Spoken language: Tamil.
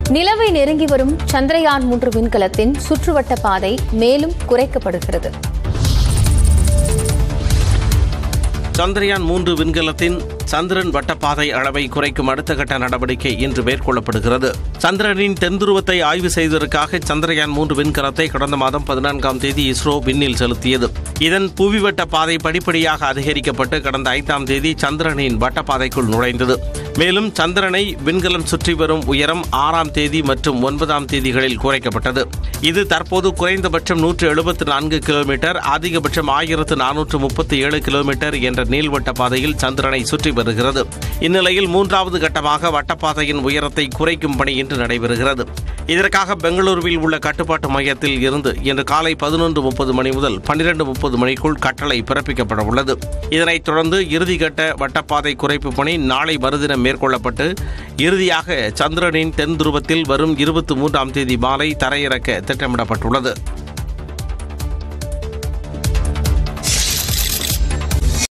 நிலவை நெருங்கி வரும் சந்திரயான் மூன்று விண்கலத்தின் சுற்றுவட்ட பாதை மேலும் குறைக்கப்படுகிறது சந்திரயான் மூன்று விண்கலத்தின் சந்திரன் வட்டப்பாதை அளவை குறைக்கும் அடுத்த கட்ட நடவடிக்கை இன்று மேற்கொள்ளப்படுகிறது சந்திரனின் தென்துருவத்தை ஆய்வு செய்வதற்காக சந்திரயான் மூன்று விண்கலத்தை கடந்த மாதம் பதினான்காம் தேதி இஸ்ரோ விண்ணில் செலுத்தியது இதன் புவிவட்ட பாதை படிப்படியாக அதிகரிக்கப்பட்டு கடந்த ஐந்தாம் தேதி சந்திரனின் வட்டப்பாதைக்குள் நுழைந்தது மேலும் சந்திரனை விண்கலம் சுற்றி வரும் உயரம் ஆறாம் தேதி மற்றும் ஒன்பதாம் தேதிகளில் குறைக்கப்பட்டது இது தற்போது குறைந்தபட்சம் நூற்று எழுபத்து நான்கு கிலோமீட்டர் அதிகபட்சம் ஆயிரத்து நானூற்று முப்பத்தி ஏழு கிலோமீட்டர் என்ற நீள்வட்ட பாதையில் சந்திரனை சுற்றி வருகிறது இந்நிலையில் மூன்றாவது கட்டமாக வட்டப்பாதையின் உயரத்தை குறைக்கும் பணி இன்று நடைபெறுகிறது இதற்காக பெங்களூருவில் உள்ள கட்டுப்பாட்டு மையத்தில் இருந்து இன்று காலை பதினொன்று முப்பது மணி முதல் பன்னிரண்டு முப்பது மணிக்குள் கட்டளை பிறப்பிக்கப்பட உள்ளது இதனைத் தொடர்ந்து இறுதிக்கட்ட வட்டப்பாதை குறைப்பு பணி நாளை மறுதினம் மேற்கொள்ளப்பட்டு இறுதியாக சந்திரனின் தென் துருவத்தில் வரும் இருபத்தி மூன்றாம் தேதி மாலை தரையிறக்க திட்டமிடப்பட்டுள்ளது